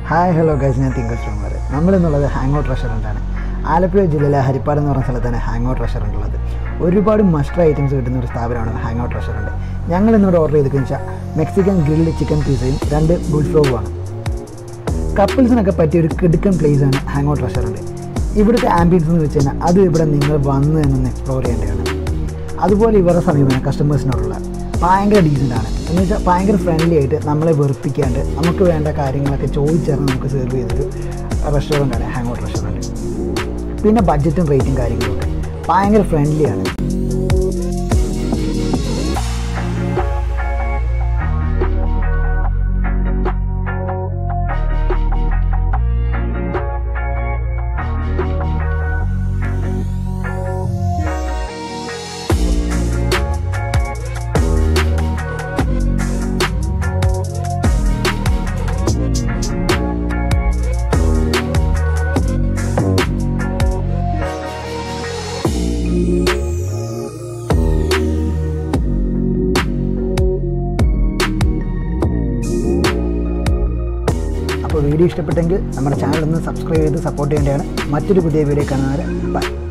hi hello guys ഞാൻ തിങ്കൽ ശ്രീമാർ നമ്മളിന്നുള്ളത് hang out റെസ്റ്റോറൻ്റാണ് ആലപ്പുഴ ജില്ലയിലെ ഹരിപ്പാട് എന്ന് പറഞ്ഞ സ്ഥലത്താണ് ഹാങ് ഔട്ട് റെസ്റ്റോറൻ്റ് ഉള്ളത് ഒരുപാട് മസ്റ്റർ ഐറ്റംസ് കിട്ടുന്ന ഒരു സ്ഥാപനമാണ് ഹാങ് ഔട്ട് റെസ്റ്റോറൻറ്റ് ഞങ്ങൾ ഇന്നിവിടെ ഓർഡർ ചെയ്തെന്ന് വെച്ചാൽ മെക്സിക്കൻ ഗ്രിൽഡ് ചിക്കൻ പിസയും രണ്ട് ബുൾഫ്ലോഗുമാണ് കപ്പിൾസിനൊക്കെ പറ്റിയ ഒരു കിടുക്കൻ പ്ലേസ് ആണ് ഹാങ് ഔട്ട് റെസ്റ്റോറൻറ്റ് ഇവിടുത്തെ ആംബിയൻസ് എന്ന് വെച്ച് കഴിഞ്ഞാൽ അത് ഇവിടെ നിങ്ങൾ വന്ന് എന്നൊന്ന് എക്സ്പ്ലോർ ചെയ്യേണ്ടതാണ് അതുപോലെ ഇവരുടെ സമീപനം കസ്റ്റമേഴ്സിനോടുള്ള ഭയങ്കര ഡീസൻ്റ് ആണ് എന്ന് വെച്ചാൽ ഭയങ്കര ഫ്രണ്ട്ലി ആയിട്ട് നമ്മളെ വെറുപ്പിക്കാണ്ട് നമുക്ക് വേണ്ട കാര്യങ്ങളൊക്കെ ചോദിച്ചറിഞ്ഞ് നമുക്ക് സെർവ് ചെയ്തൊരു റെസ്റ്റോറൻ്റാണ് ഹാങ് ഔട്ട് റെസ്റ്റോറൻറ്റ് പിന്നെ ബഡ്ജറ്റും റേറ്റും കാര്യങ്ങളൊക്കെ ഭയങ്കര ഫ്രണ്ട്ലി ആണ് അപ്പോൾ വീഡിയോ ഇഷ്ടപ്പെട്ടെങ്കിൽ നമ്മുടെ ചാനൽ ഒന്ന് സബ്സ്ക്രൈബ് ചെയ്ത് സപ്പോർട്ട് ചെയ്യേണ്ടതാണ് മറ്റൊരു പുതിയ വീഡിയോ കാണുന്നവരെ ബൈ